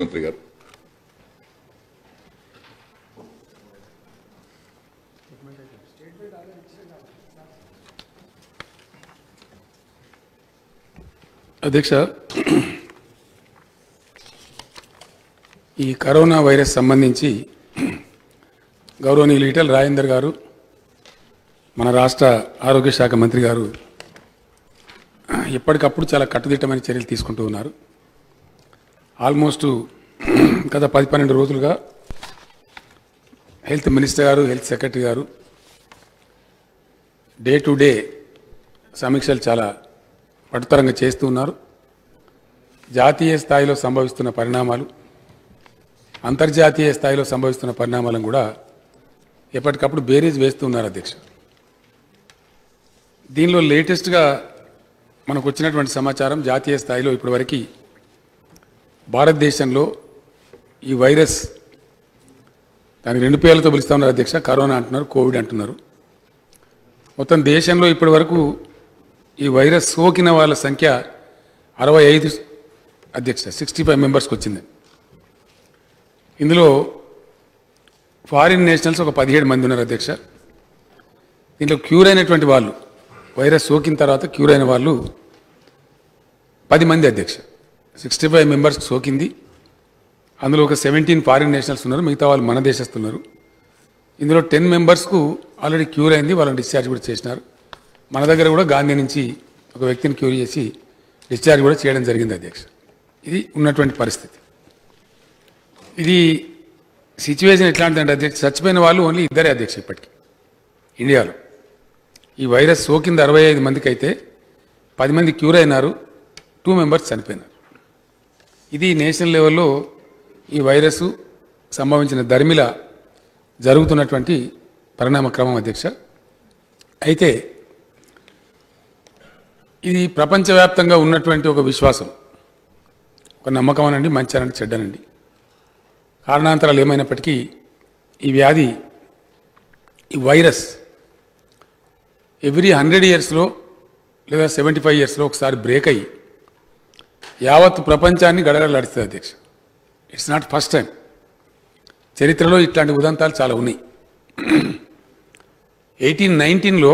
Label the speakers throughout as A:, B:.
A: మంత్రి గారు
B: అధ్యక్ష ఈ కరోనా వైరస్ సంబంధించి గౌరవనీయులు ఈటల రాజేందర్ గారు మన రాష్ట్ర ఆరోగ్య శాఖ మంత్రి గారు ఎప్పటికప్పుడు చాలా కట్టుదిట్టమైన చర్యలు తీసుకుంటూ ఉన్నారు ఆల్మోస్ట్ గత పది పన్నెండు రోజులుగా హెల్త్ మినిస్టర్ గారు హెల్త్ సెక్రటరీ గారు డే టు డే సమీక్షలు చాలా పట్టుతరంగా చేస్తూ ఉన్నారు జాతీయ స్థాయిలో సంభవిస్తున్న పరిణామాలు అంతర్జాతీయ స్థాయిలో సంభవిస్తున్న పరిణామాలను కూడా ఎప్పటికప్పుడు బేరీజ్ వేస్తూ ఉన్నారు అధ్యక్ష దీనిలో లేటెస్ట్గా మనకు వచ్చినటువంటి సమాచారం జాతీయ స్థాయిలో ఇప్పటివరకు భారతదేశంలో ఈ వైరస్ దానికి రెండు పేర్లతో పిలుస్తా ఉన్నారు అధ్యక్ష కరోనా అంటున్నారు కోవిడ్ అంటున్నారు మొత్తం దేశంలో ఇప్పటి వరకు ఈ వైరస్ సోకిన వాళ్ళ సంఖ్య అరవై ఐదు అధ్యక్ష సిక్స్టీ ఫైవ్ మెంబర్స్కి వచ్చింది ఇందులో ఫారిన్ నేషనల్స్ ఒక పదిహేడు మంది ఉన్నారు అధ్యక్ష దీంట్లో క్యూర్ అయినటువంటి వాళ్ళు వైరస్ సోకిన తర్వాత క్యూర్ అయిన వాళ్ళు పది మంది అధ్యక్ష సిక్స్టీ ఫైవ్ మెంబర్స్కి సోకింది అందులో ఒక సెవెంటీన్ ఫారిన్ నేషనల్స్ ఉన్నారు మిగతా వాళ్ళు మన దేశస్తున్నారు ఇందులో టెన్ మెంబర్స్కు ఆల్రెడీ క్యూర్ అయింది వాళ్ళని డిశ్చార్జ్ కూడా చేసినారు మన దగ్గర కూడా గాంధీ నుంచి ఒక వ్యక్తిని క్యూర్ చేసి డిశ్చార్జ్ కూడా చేయడం జరిగింది అధ్యక్ష ఇది ఉన్నటువంటి పరిస్థితి ఇది సిచ్యువేషన్ ఎట్లాంటిదంటే అధ్యక్ష చచ్చిపోయిన వాళ్ళు ఓన్లీ ఇద్దరే అధ్యక్ష ఇప్పటికి ఇండియాలో ఈ వైరస్ సోకింది అరవై ఐదు మందికి అయితే పది మంది క్యూర్ అయినారు టూ మెంబర్స్ చనిపోయినారు ఇది నేషనల్ లెవెల్లో ఈ వైరస్ సంభవించిన ధర్మిల జరుగుతున్నటువంటి పరిణామ క్రమం అధ్యక్ష అయితే ఇది ప్రపంచవ్యాప్తంగా ఉన్నటువంటి ఒక విశ్వాసం ఒక నమ్మకం అనండి మంచి అనండి చెడ్డనండి కారణాంతరాలు ఏమైనప్పటికీ ఈ వ్యాధి ఈ వైరస్ ఎవ్రీ హండ్రెడ్ ఇయర్స్లో లేదా సెవెంటీ ఫైవ్ ఇయర్స్లో ఒకసారి బ్రేక్ అయ్యి యావత్ ప్రపంచాన్ని గడగడలాడుతుంది అధ్యక్ష ఇట్స్ నాట్ ఫస్ట్ టైం చరిత్రలో ఇట్లాంటి ఉదంతాలు చాలా ఉన్నాయి ఎయిటీన్ నైన్టీన్లో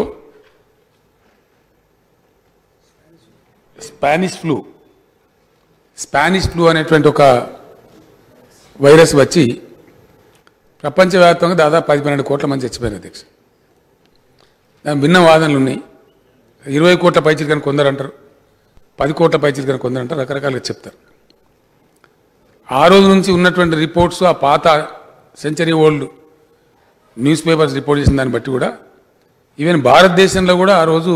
B: స్పానిష్ ఫ్లూ స్పానిష్ ఫ్లూ అనేటువంటి ఒక వైరస్ వచ్చి ప్రపంచవ్యాప్తంగా దాదాపు పది పన్నెండు కోట్ల మంది చచ్చిపోయారు అధ్యక్ష దాని భిన్న వాదనలు ఉన్నాయి ఇరవై కోట్ల పైచిలుకని కొందరు అంటారు పది కోట్ల పైచిలుకని కొందరు అంటారు రకరకాలుగా చెప్తారు ఆ రోజు నుంచి ఉన్నటువంటి రిపోర్ట్స్ ఆ పాత century old newspapers report చేసిన దాన్ని బట్టి కూడా ఈవెన్ భారతదేశంలో కూడా ఆ రోజు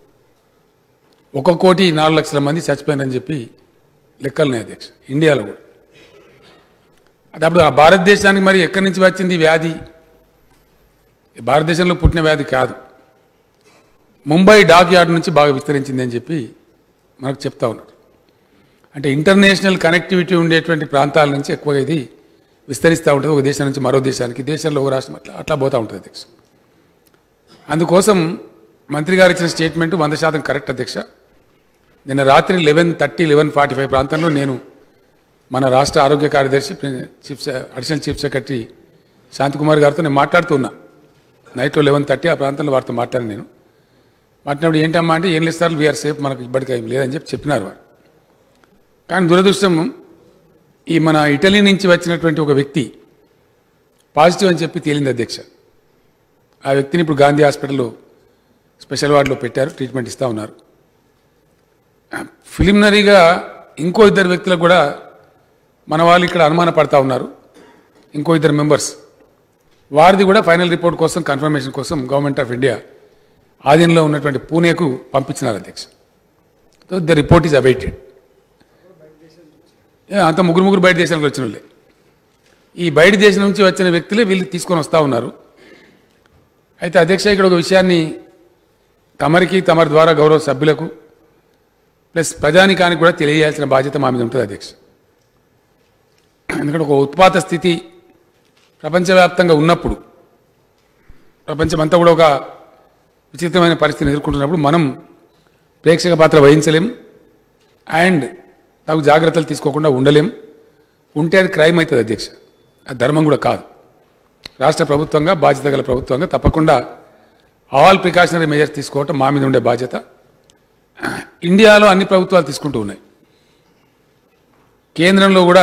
B: ఒక కోటి నాలుగు లక్షల మంది చచ్చిపోయారని చెప్పి లెక్కలున్నాయి అధ్యక్ష ఇండియాలో కూడా అది అప్పుడు ఆ భారతదేశానికి మరి ఎక్కడి నుంచి వచ్చింది ఈ వ్యాధి ఈ భారతదేశంలో పుట్టిన వ్యాధి కాదు ముంబై డాక్ యార్డ్ నుంచి బాగా విస్తరించింది అని చెప్పి మనకు చెప్తా ఉన్నారు అంటే ఇంటర్నేషనల్ కనెక్టివిటీ ఉండేటువంటి ప్రాంతాల నుంచి ఎక్కువగా ఇది విస్తరిస్తూ ఉంటుంది ఒక దేశం నుంచి మరో దేశానికి దేశంలో ఒక రాష్ట్రం అట్లా అట్లా పోతూ ఉంటుంది అధ్యక్ష అందుకోసం మంత్రి గారు ఇచ్చిన స్టేట్మెంట్ వంద శాతం కరెక్ట్ అధ్యక్ష నిన్న రాత్రి eleven thirty eleven forty five ప్రాంతంలో నేను మన రాష్ట్ర ఆరోగ్య కార్యదర్శి చీఫ్ సె- అడిషనల్ చీఫ్ సెక్రటరీ శాంతికుమార్ గారితో నేను మాట్లాడుతున్నా నైట్లో లెవెన్ థర్టీ ఆ ప్రాంతంలో వారితో మాట్లాడాను నేను మాట్లాడినప్పుడు ఏంటమ్మా అంటే ఏం లేదు సార్ వీఆర్ సేఫ్ మనకు ఇప్పటికీ ఏం లేదని చెప్పి చెప్పినారు వారు కానీ దురదృష్టం ఈ మన ఇటలీ నుంచి వచ్చినటువంటి ఒక వ్యక్తి పాజిటివ్ అని చెప్పి తేలింది అధ్యక్ష ఆ వ్యక్తిని ఇప్పుడు గాంధీ హాస్పిటల్లో స్పెషల్ వార్డులో పెట్టారు ట్రీట్మెంట్ ఇస్తూ ఉన్నారు ఫిలిమినరీగా ఇంకో ఇద్దరు వ్యక్తులకు కూడా మన వాళ్ళు ఇక్కడ అనుమాన పడతా ఉన్నారు ఇంకో ఇద్దరు మెంబర్స్ వారిది కూడా ఫైనల్ రిపోర్ట్ కోసం కన్ఫర్మేషన్ కోసం గవర్నమెంట్ ఆఫ్ ఇండియా ఆధీనంలో ఉన్నటువంటి పూణేకు పంపించినారు అధ్యక్ష ద రిపోర్ట్ ఈజ్ అవైటెడ్ అంత ముగ్గురు ముగ్గురు బయట దేశానికి వచ్చిన వాళ్ళే ఈ బయట దేశం నుంచి వచ్చిన వ్యక్తులే వీళ్ళు తీసుకొని వస్తూ ఉన్నారు అయితే అధ్యక్ష ఇక్కడ ఒక విషయాన్ని తమరికి తమరి ద్వారా గౌరవ సభ్యులకు ప్లస్ ప్రజానికానికి కూడా తెలియజేయాల్సిన బాధ్యత మా మీద ఉంటుంది అధ్యక్ష ఎందుకంటే ఒక ఉత్పాత స్థితి ప్రపంచవ్యాప్తంగా ఉన్నప్పుడు ప్రపంచమంతా కూడా ఒక విచిత్రమైన పరిస్థితిని ఎదుర్కొంటున్నప్పుడు మనం ప్రేక్షక పాత్ర వహించలేం అండ్ తగు జాగ్రత్తలు తీసుకోకుండా ఉండలేం ఉంటే అది క్రైమ్ అవుతుంది అధ్యక్ష అది ధర్మం కూడా కాదు రాష్ట్ర ప్రభుత్వంగా బాధ్యత గల ప్రభుత్వంగా తప్పకుండా ఆల్ ప్రికాషనరీ మెజర్స్ తీసుకోవటం మా మీద ఉండే బాధ్యత ఇండియాలో అన్ని ప్రభుత్వాలు తీసుకుంటూ ఉన్నాయి కేంద్రంలో కూడా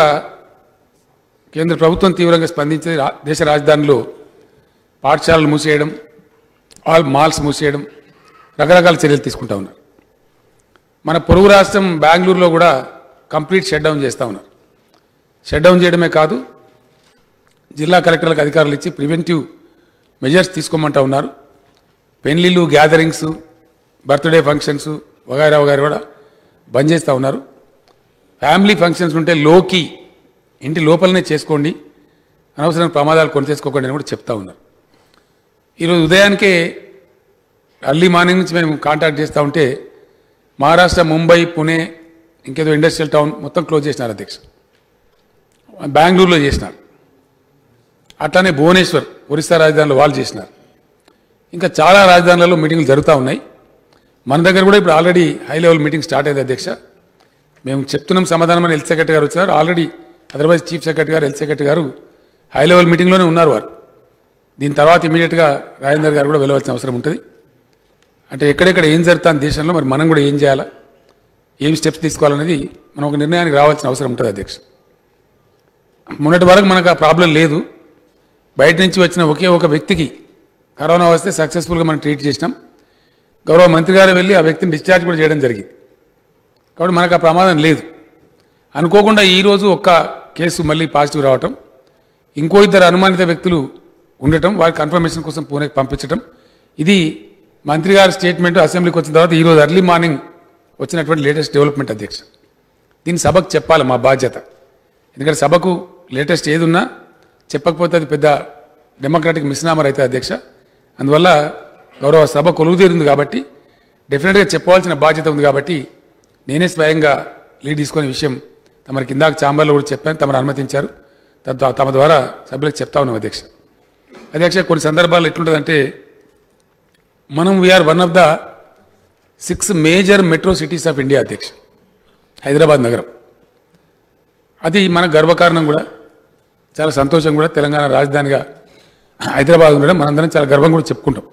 B: కేంద్ర ప్రభుత్వం తీవ్రంగా స్పందించి రా- దేశ రాజధానిలో పాఠశాలలు మూసేయడం ఆల్ మాల్స్ మూసేయడం రకరకాల చర్యలు తీసుకుంటా ఉన్నారు మన పొరుగు రాష్ట్రం బెంగళూరులో కూడా కంప్లీట్ షట్ డౌన్ చేస్తూ ఉన్నారు షట్ డౌన్ చేయడమే కాదు జిల్లా కలెక్టర్లకు అధికారులు ఇచ్చి ప్రివెంటివ్ మెజర్స్ తీసుకోమంటా ఉన్నారు పెళ్లిళ్ళు గ్యాదరింగ్స్ బర్త్డే ఫంక్షన్స్ వగైరా వగైరా కూడా బంద్ చేస్తూ ఉన్నారు ఫ్యామిలీ ఫంక్షన్స్ ఉంటే లోకి ఇంటి లోపలనే చేసుకోండి అనవసరం ప్రమాదాలు కొని తెచ్చుకోకండి అని కూడా చెప్తా ఉన్నారు ఈరోజు ఉదయానికే అర్లీ మార్నింగ్ నుంచి మేము కాంటాక్ట్ చేస్తూ ఉంటే మహారాష్ట్ర ముంబై పుణే ఇంకేదో ఇండస్ట్రియల్ టౌన్ మొత్తం క్లోజ్ చేసినారు అధ్యక్ష బెంగళూరులో చేసినారు అట్లానే భువనేశ్వర్ ఒరిస్సా రాజధానిలో వాళ్ళు చేసినారు ఇంకా చాలా రాజధానులలో మీటింగ్లు జరుగుతూ ఉన్నాయి మన దగ్గర కూడా ఇప్పుడు already high level meeting start అయింది అధ్యక్ష మేము చెప్తున్నాం సమాధానం అని హెల్త్ సెక్రటరీ గారు వచ్చారు ఆల్రెడీ అదర్వైజ్ చీఫ్ సెక్రటరీ గారు హెల్త్ సెక్రటరీ గారు హై లెవెల్ మీటింగ్లోనే ఉన్నారు వారు దీని తర్వాత ఇమీడియట్గా రాజేందర్ గారు కూడా వెళ్ళవలసిన అవసరం ఉంటుంది అంటే ఎక్కడెక్కడ ఏం జరుగుతుంది దేశంలో మరి మనం కూడా ఏం చేయాలా ఏం స్టెప్స్ తీసుకోవాలనేది మనం ఒక నిర్ణయానికి రావాల్సిన అవసరం ఉంటుంది అధ్యక్ష మొన్నటి వరకు మనకు ఆ ప్రాబ్లం లేదు బయట నుంచి వచ్చిన ఒకే ఒక వ్యక్తికి కరోనా వస్తే సక్సెస్ఫుల్గా మనం ట్రీట్ చేసినాం గౌరవ మంత్రి గారు వెళ్ళి ఆ వ్యక్తిని డిశ్చార్జ్ కూడా చేయడం జరిగింది కాబట్టి మనకు ఆ ప్రమాదం లేదు అనుకోకుండా ఈరోజు ఒక్క కేసు మళ్ళీ పాజిటివ్ రావటం ఇంకో ఇద్దరు అనుమానిత వ్యక్తులు ఉండటం వారి కన్ఫర్మేషన్ కోసం పూణేకి పంపించడం ఇది మంత్రి గారి స్టేట్మెంట్ అసెంబ్లీకి వచ్చిన తర్వాత ఈరోజు ఎర్లీ మార్నింగ్ వచ్చినటువంటి లేటెస్ట్ డెవలప్మెంట్ అధ్యక్ష దీన్ని సభకు చెప్పాలి మా బాధ్యత ఎందుకంటే సభకు లేటెస్ట్ ఏది ఉన్నా చెప్పకపోతే అది పెద్ద డెమోక్రాటిక్ మిస్నామర్ అయితే అధ్యక్ష అందువల్ల గౌరవ సభ కొలువు తీరింది కాబట్టి డెఫినెట్గా చెప్పవలసిన బాధ్యత ఉంది కాబట్టి నేనే స్వయంగా లీడ్ తీసుకునే విషయం తమరికి ఇందాక చాంబర్లో కూడా చెప్పాను తమరు అనుమతించారు తద్వా- తమ ద్వారా సభ్యులకు చెప్తా ఉన్నాం అధ్యక్ష అధ్యక్ష కొన్ని సందర్భాల్లో ఎట్లుంటుందంటే మనం we are one of the six major metro cities of India అధ్యక్ష హైదరాబాద్ నగరం అది మన గర్వకారణం కూడా చాలా సంతోషం కూడా తెలంగాణ రాజధానిగా హైదరాబాద్ ఉండడం మనందరం చాలా గర్వం కూడా చెప్పుకుంటాం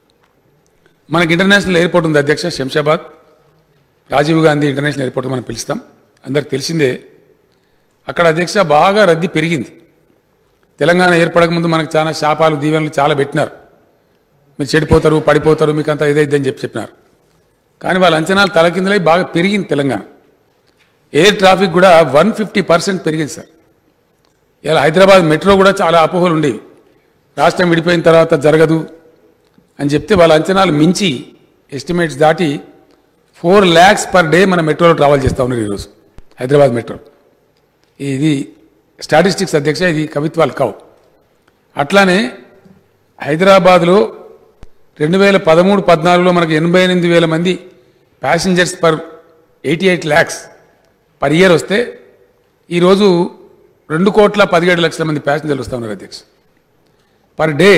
B: మనకి ఇంటర్నేషనల్ ఎయిర్పోర్ట్ ఉంది అధ్యక్ష శంషాబాద్ రాజీవ్ గాంధీ ఇంటర్నేషనల్ ఎయిర్పోర్ట్ మనం పిలుస్తాం అందరికి తెలిసిందే అక్కడ అధ్యక్ష బాగా రద్దీ పెరిగింది తెలంగాణ ఏర్పడక ముందు మనకు చాలా శాపాలు దీవెనలు చాలా పెట్టినారు మీరు చెడిపోతారు పడిపోతారు మీకు అంతా ఇదైద్దని చెప్పి చెప్పినారు కానీ వాళ్ళ అంచనాలు తలకిందులై బాగా పెరిగింది తెలంగాణ ఎయిర్ ట్రాఫిక్ కూడా వన్ ఫిఫ్టీ పర్సెంట్ పెరిగింది సార్ ఇలా హైదరాబాద్ మెట్రో కూడా చాలా అపోహలు ఉండేవి రాష్ట్రం విడిపోయిన తర్వాత జరగదు అని చెప్తే వాళ్ళ అంచనాలు మించి ఎస్టిమేట్స్ దాటి ఫోర్ ల్యాక్స్ పర్ డే మన మెట్రోలో ట్రావెల్ చేస్తూ ఉన్నారు ఈరోజు హైదరాబాద్ మెట్రో ఇది స్టాటిస్టిక్స్ అధ్యక్ష ఇది కవిత్వాలు కావు అట్లానే హైదరాబాద్లో రెండు వేల పదమూడు పద్నాలుగులో మనకు ఎనభై ఎనిమిది వేల మంది passengers per eighty eight lakhs per year వస్తే ఈరోజు రెండు కోట్ల పదిహేడు లక్షల మంది ప్యాసింజర్లు వస్తూ ఉన్నారు అధ్యక్ష పర్ డే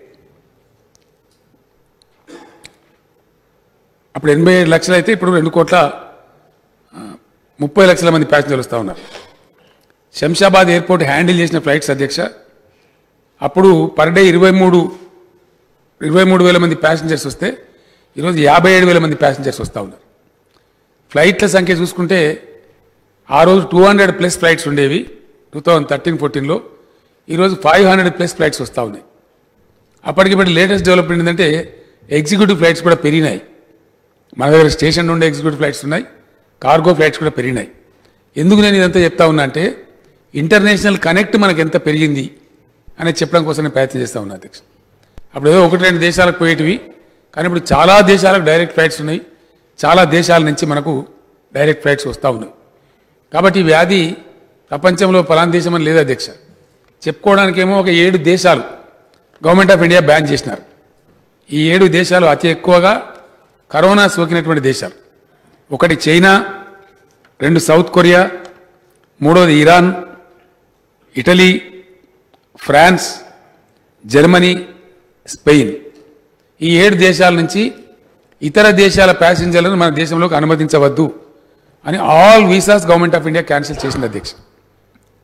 B: అప్పుడు ఎనభై ఏడు లక్షలు అయితే ఇప్పుడు రెండు కోట్ల ఆ, ముప్పై లక్షల మంది ప్యాసింజర్లు వస్తూ ఉన్నారు శంషాబాద్ ఎయిర్పోర్ట్ హ్యాండిల్ చేసిన ఫ్లైట్స్ అధ్యక్ష అప్పుడు పర్ డే ఇరవై మూడు ఇరవై మూడు వేల మంది ప్యాసింజర్స్ వస్తే ఈరోజు యాభై ఏడు వేల మంది ప్యాసింజర్స్ వస్తూ ఉన్నారు ఫ్లైట్ల సంఖ్య చూసుకుంటే ఆ రోజు టూ హండ్రెడ్ ప్లస్ ఫ్లైట్స్ ఉండేవి టూ థౌజండ్ థర్టీన్ ఫోర్టీన్లో ఈరోజు ఫైవ్ హండ్రెడ్ ప్లస్ ఫ్లైట్స్ వస్తూ ఉన్నాయి అప్పటికిప్పటి లేటెస్ట్ డెవలప్మెంట్ ఏంటంటే ఎగ్జిక్యూటివ్ ఫ్లైట్స్ కూడా పెరిగినాయి మన దగ్గర స్టేషన్ నుండి ఎగ్జిక్యూటివ్ ఫ్లైట్స్ ఉన్నాయి కార్గో ఫ్లైట్స్ కూడా పెరిగినాయి ఎందుకు నేను ఇదంతా చెప్తా ఉన్నా అంటే ఇంటర్నేషనల్ కనెక్ట్ మనకి ఎంత పెరిగింది అనేది చెప్పడం కోసం నేను ప్రయత్నం చేస్తా ఉన్నా అధ్యక్ష అప్పుడు ఏదో ఒకటి రెండు దేశాలకు పోయేటివి కానీ ఇప్పుడు చాలా దేశాలకు డైరెక్ట్ ఫ్లైట్స్ ఉన్నాయి చాలా దేశాల నుంచి మనకు డైరెక్ట్ ఫ్లైట్స్ వస్తూ ఉన్నాయి కాబట్టి ఈ వ్యాధి ప్రపంచంలో పలానా దేశం అని లేదు అధ్యక్ష చెప్పుకోవడానికేమో ఒక ఏడు దేశాలు గవర్నమెంట్ ఆఫ్ ఇండియా బ్యాన్ చేసినారు ఈ ఏడు దేశాలు అతి ఎక్కువగా కరోనా సోకినటువంటి దేశాలు ఒకటి చైనా రెండు సౌత్ కొరియా మూడవది Iran Italy France Germany Spain ఈ ఏడు దేశాల నుంచి ఇతర దేశాల ప్యాసింజర్లను మన దేశంలోకి అనుమతించవద్దు అని all visas government of India cancel చేసింది అధ్యక్ష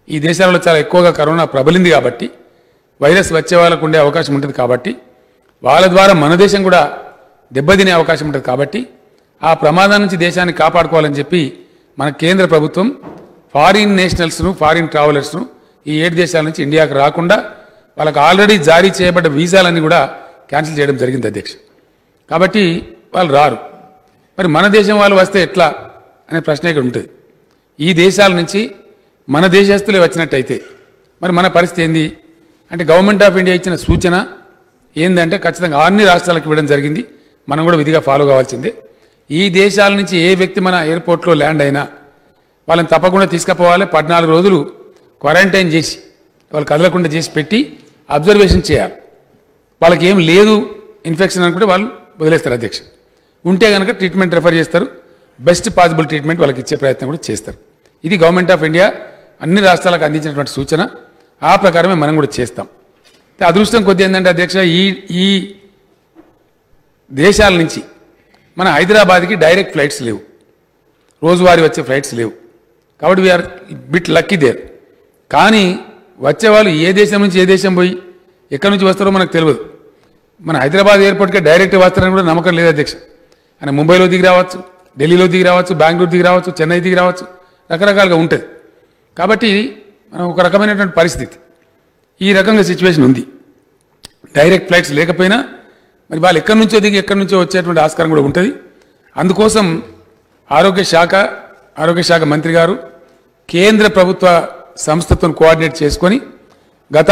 B: ఈ దేశాలలో చాలా ఎక్కువగా కరోనా ప్రబలింది కాబట్టి వైరస్ వచ్చే వాళ్ళకు ఉండే అవకాశం ఉంటుంది కాబట్టి వాళ్ళ ద్వారా మన దేశం కూడా దెబ్బతినే అవకాశం ఉంటుంది కాబట్టి ఆ ప్రమాదం నుంచి దేశాన్ని కాపాడుకోవాలని చెప్పి మన కేంద్ర ప్రభుత్వం ఫారిన్ నేషనల్స్ను ఫారిన్ ట్రావెలర్స్ను ఈ ఏడు దేశాల నుంచి ఇండియాకు రాకుండా వాళ్ళకి ఆల్రెడీ జారీ చేయబడ్డ వీసాలన్నీ కూడా క్యాన్సిల్ చేయడం జరిగింది అధ్యక్ష కాబట్టి వాళ్ళు రారు మరి మన దేశం వాళ్ళు వస్తే ఎట్లా అనే ప్రశ్న ఇక్కడ ఉంటుంది ఈ దేశాల నుంచి మన దేశస్తులే వచ్చినట్టయితే మరి మన పరిస్థితి ఏంది అంటే గవర్నమెంట్ ఆఫ్ ఇండియా ఇచ్చిన సూచన ఏంటంటే ఖచ్చితంగా అన్ని రాష్ట్రాలకు ఇవ్వడం జరిగింది మనం కూడా విధిగా ఫాలో కావాల్సిందే ఈ దేశాల నుంచి ఏ వ్యక్తి మన ఎయిర్పోర్ట్లో ల్యాండ్ అయినా వాళ్ళని తప్పకుండా తీసుకుపోవాలి పద్నాలుగు రోజులు క్వారంటైన్ చేసి వాళ్ళు కదలకుండా చేసి పెట్టి అబ్జర్వేషన్ చేయాలి వాళ్ళకి ఏం లేదు ఇన్ఫెక్షన్ అనుకుంటే వాళ్ళు వదిలేస్తారు అధ్యక్ష ఉంటే కనుక ట్రీట్మెంట్ రెఫర్ చేస్తారు బెస్ట్ పాసిబుల్ ట్రీట్మెంట్ వాళ్ళకి ఇచ్చే ప్రయత్నం కూడా చేస్తారు ఇది గవర్నమెంట్ ఆఫ్ ఇండియా అన్ని రాష్ట్రాలకు అందించినటువంటి సూచన ఆ ప్రకారమే మనం కూడా చేస్తాం అయితే అదృష్టం కొద్ది ఏంటంటే అధ్యక్ష ఈ ఈ దేశాల నుంచి మన హైదరాబాద్కి డైరెక్ట్ ఫ్లైట్స్ లేవు రోజువారీ వచ్చే ఫ్లైట్స్ లేవు కాబట్టి వీఆర్ బిట్ లక్కీ దేర్ కానీ వచ్చేవాళ్ళు ఏ దేశం నుంచి ఏ దేశం పోయి ఎక్కడి నుంచి వస్తారో మనకు తెలియదు మన హైదరాబాద్ ఎయిర్పోర్ట్కే డైరెక్ట్ వస్తారని కూడా నమ్మకం లేదు అధ్యక్ష ఆయన ముంబైలో దిగి రావచ్చు ఢిల్లీలో దిగి రావచ్చు బెంగళూరు దిగి రావచ్చు చెన్నై దిగి రావచ్చు రకరకాలుగా ఉంటుంది కాబట్టి మనం ఒక రకమైనటువంటి పరిస్థితి ఈ రకంగా సిచ్యువేషన్ ఉంది డైరెక్ట్ ఫ్లైట్స్ లేకపోయినా మరి వాళ్ళు ఎక్కడి నుంచో దిగి ఎక్కడి నుంచో వచ్చేటువంటి ఆస్కారం కూడా ఉంటుంది అందుకోసం ఆరోగ్య శాఖ ఆరోగ్య శాఖ మంత్రి గారు కేంద్ర ప్రభుత్వ సంస్థతో కోఆర్డినేట్ చేసుకొని గత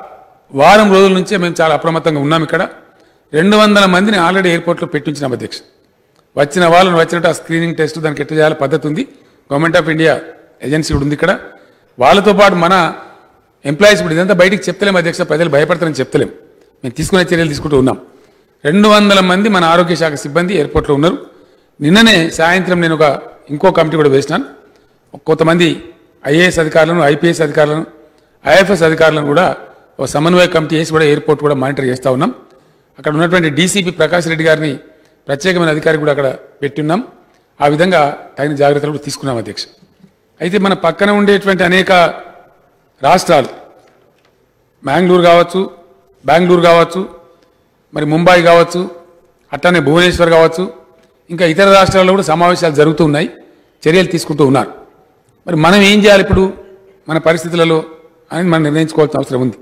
B: వారం రోజుల నుంచే మేము చాలా అప్రమత్తంగా ఉన్నాం ఇక్కడ రెండు వందల మందిని ఆల్రెడీ ఎయిర్పోర్ట్లో పెట్టించినాం అధ్యక్ష వచ్చిన వాళ్ళని వచ్చినట్టు ఆ స్క్రీనింగ్ టెస్ట్ దానికి ఎట్లా చేయాలి పద్ధతి ఉంది గవర్నమెంట్ ఆఫ్ ఇండియా ఏజెన్సీ కూడా ఉంది ఇక్కడ వాళ్ళతో పాటు మన ఎంప్లాయీస్ ఇప్పుడు ఇదంతా బయటికి చెప్తలేం అధ్యక్ష ప్రజలు భయపడతారని చెప్తలేం మేము తీసుకునే చర్యలు తీసుకుంటూ ఉన్నాం రెండు వందల మంది మన ఆరోగ్య శాఖ సిబ్బంది ఎయిర్పోర్ట్లో ఉన్నారు నిన్ననే సాయంత్రం నేను ఒక ఇంకో కమిటీ కూడా వేసినాను కొంతమంది ఐఏఎస్ అధికారులను ఐపీఎస్ అధికారులను ఐఎఫ్ఎస్ అధికారులను కూడా ఒక సమన్వయ కమిటీ వేసి కూడా ఎయిర్పోర్ట్ కూడా మానిటర్ చేస్తూ ఉన్నాం అక్కడ ఉన్నటువంటి డీసీపీ ప్రకాష్ రెడ్డి గారిని ప్రత్యేకమైన అధికారి కూడా అక్కడ పెట్టున్నాం ఆ విధంగా తగిన జాగ్రత్తలు కూడా తీసుకున్నాం అధ్యక్ష అయితే మన పక్కన ఉండేటువంటి అనేక రాష్ట్రాలు మ్యాంగ్లూరు కావచ్చు బెంగళూరు కావచ్చు మరి ముంబై కావచ్చు అట్లానే భువనేశ్వర్ కావచ్చు ఇంకా ఇతర రాష్ట్రాల్లో కూడా సమావేశాలు జరుగుతూ ఉన్నాయి చర్యలు తీసుకుంటూ ఉన్నారు మరి మనం ఏం చేయాలి ఇప్పుడు మన పరిస్థితులలో అని మనం నిర్ణయించుకోవాల్సిన అవసరం ఉంది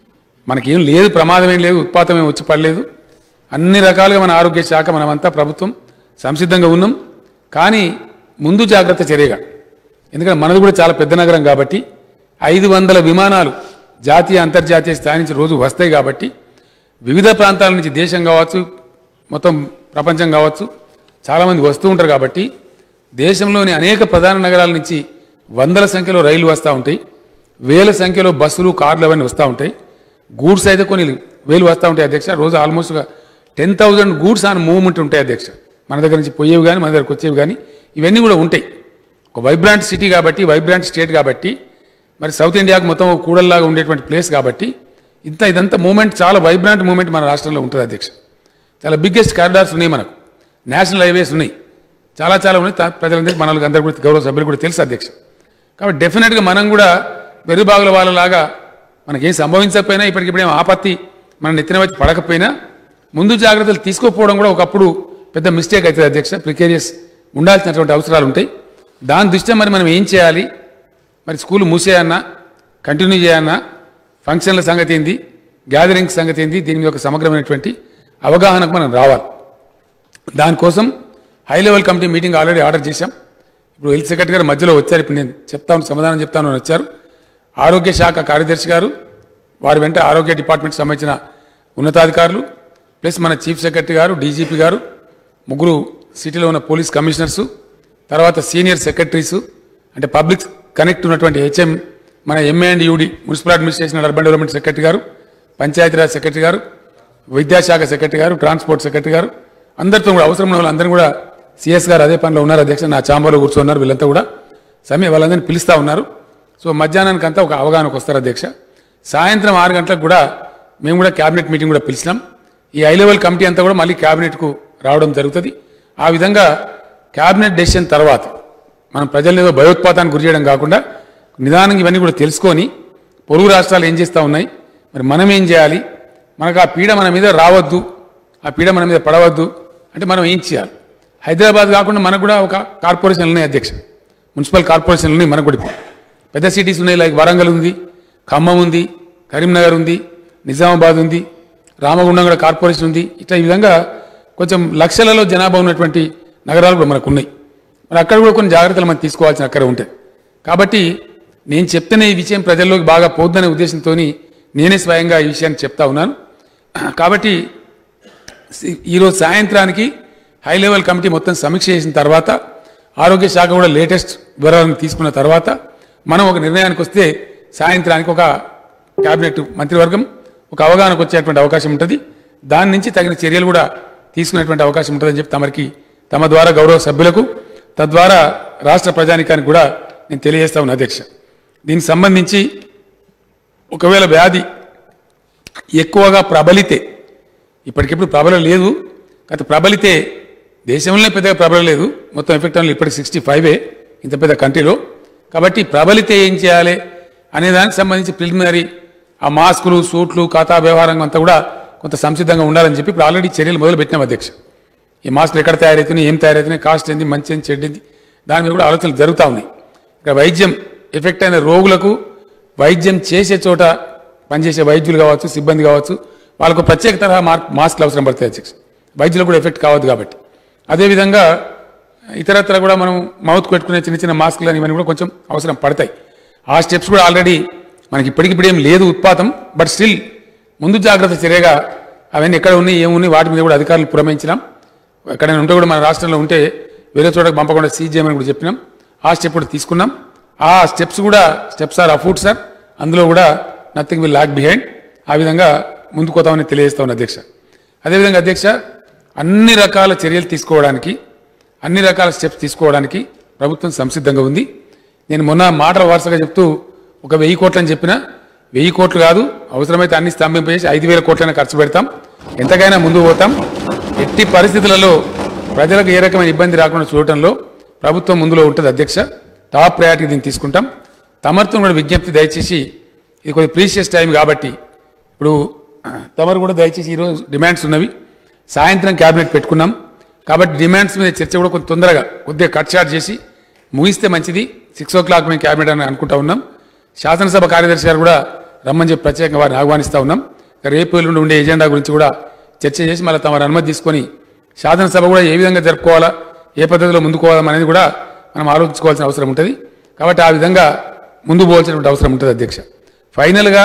B: మనకేం లేదు ప్రమాదం ఏం లేదు ఉత్పాతం ఏం వచ్చి పడలేదు అన్ని రకాలుగా మన ఆరోగ్య శాఖ మనమంతా ప్రభుత్వం సంసిద్ధంగా ఉన్నాం కానీ ముందు జాగ్రత్త చర్యగా ఎందుకంటే మనది కూడా చాలా పెద్ద నగరం కాబట్టి ఐదు వందల విమానాలు జాతీయ అంతర్జాతీయ స్థాయి నుంచి రోజు వస్తాయి కాబట్టి వివిధ ప్రాంతాల నుంచి దేశం కావచ్చు మొత్తం ప్రపంచం కావచ్చు చాలామంది వస్తూ ఉంటారు కాబట్టి దేశంలోని అనేక ప్రధాన నగరాల నుంచి వందల సంఖ్యలో రైళ్లు వస్తూ ఉంటాయి వేల సంఖ్యలో బస్సులు కార్లు అవన్నీ వస్తూ ఉంటాయి గూడ్స్ అయితే కొన్ని వేలు వస్తూ ఉంటాయి అధ్యక్ష రోజు almost ten thousand goods on movement ఉంటాయి అధ్యక్ష మన దగ్గర నుంచి పోయేవి కానీ మన దగ్గరకు వచ్చేవి కానీ ఇవన్నీ కూడా ఉంటాయి ఒక వైబ్రాంట్ సిటీ కాబట్టి వైబ్రాంట్ స్టేట్ కాబట్టి మరి సౌత్ ఇండియాకు మొత్తం ఒక కూడల్లాగా ఉండేటువంటి ప్లేస్ కాబట్టి ఇంత ఇదంతా మూమెంట్ చాలా వైబ్రాంట్ మూమెంట్ మన రాష్ట్రంలో ఉంటుంది అధ్యక్ష చాలా బిగ్గెస్ట్ కారిడార్స్ ఉన్నాయి మనకు నేషనల్ హైవేస్ ఉన్నాయి చాలా చాలా ఉన్నాయి తా- ప్రజలందరికీ మనకు అందరికీ కూడా గౌరవ సభ్యులు కూడా తెలుసు అధ్యక్ష కాబట్టి డెఫినెట్గా మనం కూడా వెరుబాగుల వాళ్ళలాగా మనకేం సంభవించకపోయినా ఇప్పటికిప్పుడేం ఆపత్తి మన నెత్తిన వచ్చి పడకపోయినా ముందు జాగ్రత్తలు తీసుకోకపోవడం కూడా ఒకప్పుడు పెద్ద మిస్టేక్ అవుతుంది అధ్యక్ష ప్రికేరియస్ ఉండాల్సినటువంటి అవసరాలు ఉంటాయి దాని దృష్ట్యా మరి మనం ఏం చేయాలి మరి స్కూల్ మూసేయన్నా కంటిన్యూ చేయన్నా ఫంక్షన్ల సంగతి ఏంది గ్యాదరింగ్ సంగతి ఏంది దీని మీద ఒక సమగ్రమైనటువంటి అవగాహనకు మనం రావాలి దానికోసం high level committee meeting already order చేశాం ఇప్పుడు హెల్త్ సెక్రటరీ గారు మధ్యలో వచ్చారు ఇప్పుడు నేను చెప్తాను సమాధానం చెప్తాను అని వచ్చారు ఆరోగ్య శాఖ కార్యదర్శి గారు వారి వెంట ఆరోగ్య డిపార్ట్మెంట్ సంబంధించిన ఉన్నతాధికారులు ప్లస్ మన చీఫ్ సెక్రటరీ గారు డీజీపీ గారు ముగ్గురు సిటీలో ఉన్న పోలీస్ కమిషనర్సు తర్వాత సీనియర్ సెక్రటరీసు అంటే పబ్లిక్ కనెక్ట్ ఉన్నటువంటి హెచ్ఎం మన MA and UD municipal administration and urban development secretary గారు పంచాయతీరాజ్ సెక్రటరీ గారు విద్యాశాఖ సెక్రటరీ గారు ట్రాన్స్పోర్ట్ సెక్రటరీ గారు అందరితో కూడా అవసరం ఉన్న వాళ్ళందరూ కూడా సిఎస్ గారు అదే పనిలో ఉన్నారు అధ్యక్ష నా చాంబర్లో కూర్చున్నారు వీళ్ళంతా కూడా సమయం వాళ్ళందరినీ పిలుస్తా ఉన్నారు సో మధ్యాహ్నానికి అంతా ఒక అవగాహనకు వస్తారు అధ్యక్ష సాయంత్రం ఆరు గంటలకు కూడా మేము కూడా క్యాబినెట్ మీటింగ్ కూడా పిలిచినాం ఈ హై లెవెల్ కమిటీ అంతా కూడా మళ్ళీ క్యాబినెట్కు రావడం జరుగుతుంది ఆ విధంగా క్యాబినెట్ డెసిషన్ తర్వాత మనం ప్రజలను ఏదో భయోత్పాతానికి గురి చేయడం కాకుండా నిదానంగా ఇవన్నీ కూడా తెలుసుకొని పొరుగు రాష్ట్రాలు ఏం చేస్తూ ఉన్నాయి మరి మనం ఏం చేయాలి మనకు ఆ పీడ మన మీద రావద్దు ఆ పీడ మన మీద పడవద్దు అంటే మనం ఏం చేయాలి హైదరాబాద్ కాకుండా మనకు కూడా ఒక కార్పొరేషన్లు ఉన్నాయి అధ్యక్ష మున్సిపల్ కార్పొరేషన్లు ఉన్నాయి మనకు కూడా ఇప్పుడు. పెద్ద సిటీస్ ఉన్నాయి లైక్ వరంగల్ ఉంది ఖమ్మం ఉంది కరీంనగర్ ఉంది నిజామాబాద్ ఉంది రామగుండం కూడా కార్పొరేషన్ ఉంది ఇట్లా ఈ విధంగా కొంచెం లక్షలలో జనాభా ఉన్నటువంటి నగరాలు కూడా మనకు ఉన్నాయి మరి అక్కడ కూడా కొన్ని జాగ్రత్తలు మనం తీసుకోవాల్సిన అక్కడ ఉంటాయి కాబట్టి నేను చెప్తున్న ఈ విషయం ప్రజల్లోకి బాగా పోద్దనే ఉద్దేశంతో నేనే స్వయంగా ఈ విషయాన్ని చెప్తా ఉన్నాను కాబట్టి సి- ఈరోజు సాయంత్రానికి హై లెవెల్ కమిటీ మొత్తం సమీక్ష చేసిన తర్వాత ఆరోగ్య శాఖ కూడా లేటెస్ట్ వివరాలను తీసుకున్న తర్వాత మనం ఒక నిర్ణయానికి వస్తే సాయంత్రానికి ఒక కేబినెట్ మంత్రివర్గం ఒక అవగాహనకు వచ్చేటువంటి అవకాశం ఉంటుంది దాని నుంచి తగిన చర్యలు కూడా తీసుకునేటువంటి అవకాశం ఉంటుందని చెప్పి తమరికి తమ ద్వారా గౌరవ సభ్యులకు తద్వారా రాష్ట్ర ప్రజానికానికి కూడా నేను తెలియజేస్తా ఉన్నా అధ్యక్ష దీనికి సంబంధించి ఒకవేళ వ్యాధి ఎక్కువగా ప్రబలితే ఇప్పటికిప్పుడు ప్రబల లేదు గత ప్రబలితే దేశంలోనే పెద్దగా ప్రబల లేదు మొత్తం ఎఫెక్ట్ అనేది ఇప్పటికి సిక్స్టీ ఫైవే ఇంత పెద్ద కంట్రీలో కాబట్టి ప్రబలితే ఏం చేయాలి అనే దానికి సంబంధించి ప్రిలిమినరీ ఆ మాస్కులు సూట్లు ఖాతా వ్యవహారం అంతా కూడా కొంత సంసిద్ధంగా ఉండాలని చెప్పి ఇప్పుడు ఆల్రెడీ చర్యలు మొదలు పెట్టినాం అధ్యక్ష ఈ మాస్కులు ఎక్కడ తయారవుతున్నాయి ఏం తయారవుతున్నాయి కాస్ట్ ఏంది మంచి ఏంది చెడ్డింది దాని మీద కూడా ఆలోచనలు జరుగుతూ ఉన్నాయి ఇక్కడ వైద్యం ఎఫెక్ట్ అయిన రోగులకు వైద్యం చేసే చోట పనిచేసే వైద్యులు కావచ్చు సిబ్బంది కావచ్చు వాళ్ళకు ప్రత్యేక తరహా మార్క్ మాస్క్లు అవసరం పడతాయి అధ్యక్ష వైద్యులకు కూడా ఎఫెక్ట్ కావద్దు కాబట్టి అదేవిధంగా ఇతరత్ర కూడా మనం మౌత్కు పెట్టుకునే చిన్న చిన్న మాస్కులు అని ఇవన్నీ కూడా కొంచెం అవసరం పడతాయి ఆ స్టెప్స్ కూడా ఆల్రెడీ మనకి ఇప్పటికిప్పుడు ఏం లేదు ఉత్పాతం బట్ స్టిల్ ముందు జాగ్రత్త చర్యగా అవన్నీ ఎక్కడ ఉన్నాయి ఏమున్నాయి వాటి మీద కూడా అధికారులు పురమించినాం ఎక్కడైనా ఉంటే కూడా మన రాష్ట్రంలో ఉంటే వేరే చోటకి పంపకుండా సీజ్ చేయమని కూడా చెప్పినాం ఆ స్టెప్ కూడా తీసుకున్నాం ఆ స్టెప్స్ కూడా స్టెప్స్ ఆర్ అఫూట్ సార్ అందులో కూడా నథింగ్ విల్ లాక్ బిహైండ్ ఆ విధంగా ముందుకు పోతామని తెలియజేస్తా ఉన్నా అధ్యక్ష అదేవిధంగా అధ్యక్ష అన్ని రకాల చర్యలు తీసుకోవడానికి అన్ని రకాల స్టెప్స్ తీసుకోవడానికి ప్రభుత్వం సంసిద్ధంగా ఉంది నేను మొన్న మాటల వరుసగా చెప్తూ ఒక వెయ్యి కోట్లు అని చెప్పిన వెయ్యి కోట్లు కాదు అవసరమైతే అన్ని స్తంభింపజేసి ఐదు వేల కోట్లైనా ఖర్చు పెడతాం ఎంతకైనా ముందుకు పోతాం ఎట్టి పరిస్థితులలో ప్రజలకు ఏ రకమైన ఇబ్బంది రాకుండా చూడటంలో ప్రభుత్వం ముందులో ఉంటుంది అధ్యక్ష టాప్ ప్రయారిటీ దీన్ని తీసుకుంటాం తమరితో కూడా విజ్ఞప్తి దయచేసి ఇది కొద్ది ప్రీషియస్ టైం కాబట్టి ఇప్పుడు తమరు కూడా దయచేసి ఈరోజు డిమాండ్స్ ఉన్నవి సాయంత్రం క్యాబినెట్ పెట్టుకున్నాం కాబట్టి డిమాండ్స్ మీద చర్చ కూడా కొంచెం తొందరగా కొద్దిగా కట్ షార్ట్ చేసి ముగిస్తే మంచిది సిక్స్ ఓ క్లాక్ మేము క్యాబినెట్ అని అనుకుంటా ఉన్నాం శాసనసభ కార్యదర్శి గారు కూడా రమ్మని చెప్పి ప్రత్యేకంగా వారిని ఆహ్వానిస్తా ఉన్నాం ఇక రేపు ఎల్లుండి ఉండే ఎజెండా గురించి కూడా చర్చ చేసి మళ్ళీ తమ అనుమతి తీసుకొని శాసనసభ కూడా ఏ విధంగా జరుపుకోవాలా ఏ పద్ధతిలో ముందుకు పోవాలా అనేది కూడా మనం ఆలోచించుకోవాల్సిన అవసరం ఉంటుంది కాబట్టి ఆ విధంగా ముందు పోవాల్సినటువంటి అవసరం ఉంటుంది అధ్యక్ష ఫైనల్గా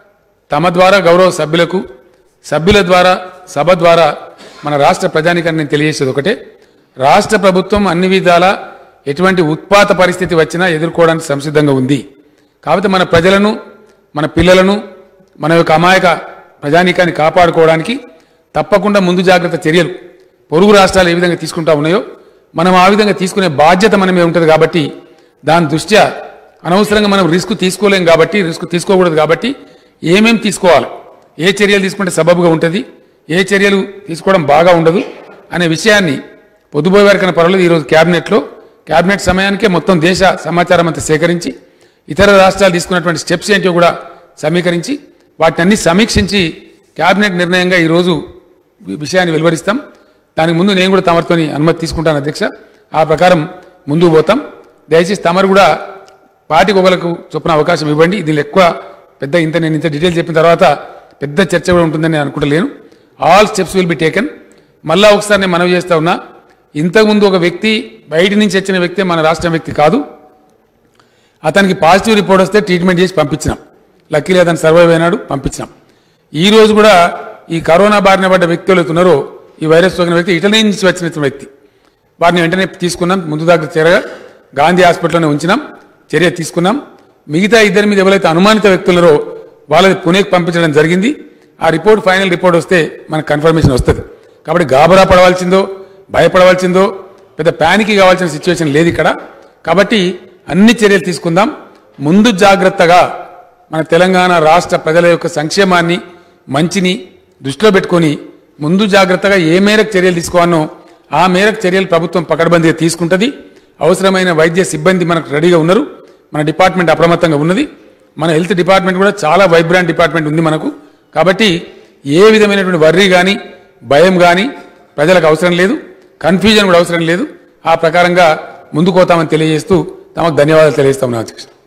B: తమ ద్వారా గౌరవ సభ్యులకు సభ్యుల ద్వారా సభ ద్వారా మన రాష్ట్ర ప్రజానికాన్ని నేను తెలియజేసేది ఒకటే రాష్ట్ర ప్రభుత్వం అన్ని విధాల ఎటువంటి ఉత్పాత పరిస్థితి వచ్చినా ఎదుర్కోవడానికి సంసిద్ధంగా ఉంది కాబట్టి మన ప్రజలను మన పిల్లలను మన యొక్క అమాయక ప్రజానీకాన్ని కాపాడుకోవడానికి తప్పకుండా ముందు జాగ్రత్త చర్యలు పొరుగు రాష్ట్రాలు ఏ విధంగా తీసుకుంటా ఉన్నాయో మనం ఆ విధంగా తీసుకునే బాధ్యత మన మీద ఉంటుంది కాబట్టి దాని దృష్ట్యా అనవసరంగా మనం రిస్క్ తీసుకోలేం కాబట్టి రిస్క్ తీసుకోకూడదు కాబట్టి ఏమేం తీసుకోవాలి ఏ చర్యలు తీసుకుంటే సబబుగా ఉంటుంది ఏ చర్యలు తీసుకోవడం బాగా ఉండదు అనే విషయాన్ని పొద్దుపోయే వరకైనా పర్వాలేదు ఈరోజు క్యాబినెట్లో క్యాబినెట్ సమయానికే మొత్తం దేశ సమాచారం అంతా సేకరించి ఇతర రాష్ట్రాలు తీసుకున్నటువంటి స్టెప్స్ ఏంటో కూడా సమీకరించి వాటిని అన్ని సమీక్షించి క్యాబినెట్ నిర్ణయంగా ఈరోజు వి- విషయాన్ని వెలువరిస్తాం దానికి ముందు నేను కూడా తమరితోని అనుమతి తీసుకుంటాను అధ్యక్ష ఆ ప్రకారం ముందుకు పోతాం దయచేసి తమరు కూడా పార్టీకి ఒకరికి చొప్పున అవకాశం ఇవ్వండి దీనిలో ఎక్కువ పెద్ద ఇంత నేను ఇంత డీటెయిల్ చెప్పిన తర్వాత పెద్ద చర్చ కూడా ఉంటుందని నేను అనుకుంటలేను all steps will be taken మళ్ళా ఒకసారి నేను మనవి చేస్తా ఉన్నా ఇంతకుముందు ఒక వ్యక్తి బయట నుంచి వచ్చిన వ్యక్తి మన రాష్ట్రం వ్యక్తి కాదు అతనికి పాజిటివ్ రిపోర్ట్ వస్తే ట్రీట్మెంట్ చేసి పంపించినాం లక్కీలీ అతను సర్వైవ్ అయినాడు పంపించినాం ఈ రోజు కూడా ఈ కరోనా బారిన పడ్డ వ్యక్తులు ఎవరైతే ఉన్నారో ఈ వైరస్ సోకిన వ్యక్తి ఇటలీ నుంచి వచ్చిన వ్యక్తి వారిని వెంటనే తీసుకున్నాం ముందు దాకా చేరగా గాంధీ హాస్పిటల్లోనే ఉంచినాం చర్య తీసుకున్నాం మిగతా ఇద్దరి మీద ఎవరైతే అనుమానిత వ్యక్తులరో వాళ్ళని పుణేకి పంపించడం జరిగింది ఆ రిపోర్ట్ ఫైనల్ రిపోర్ట్ వస్తే మనకు కన్ఫర్మేషన్ వస్తుంది కాబట్టి గాబరా పడవలసిందో భయపడవలసిందో పెద్ద ప్యానికి కావాల్సిన సిచ్యువేషన్ లేదు ఇక్కడ కాబట్టి అన్ని చర్యలు తీసుకుందాం ముందు జాగ్రత్తగా మన తెలంగాణ రాష్ట్ర ప్రజల యొక్క సంక్షేమాన్ని మంచిని దృష్టిలో పెట్టుకొని ముందు జాగ్రత్తగా ఏ మేరకు చర్యలు తీసుకోవాలో ఆ మేరకు చర్యలు ప్రభుత్వం పకడ్బందీగా తీసుకుంటుంది అవసరమైన వైద్య సిబ్బంది మనకు రెడీగా ఉన్నారు మన డిపార్ట్మెంట్ అప్రమత్తంగా ఉన్నది మన హెల్త్ డిపార్ట్మెంట్ కూడా చాలా వైబ్రాంట్ డిపార్ట్మెంట్ ఉంది మనకు కాబట్టి ఏ విధమైనటువంటి వర్రీ కానీ భయం కానీ ప్రజలకు అవసరం లేదు కన్ఫ్యూజన్ కూడా అవసరం లేదు ఆ ప్రకారంగా ముందుకు పోతామని తెలియజేస్తూ తమకు ధన్యవాదాలు తెలియజేస్తామని అధ్యక్ష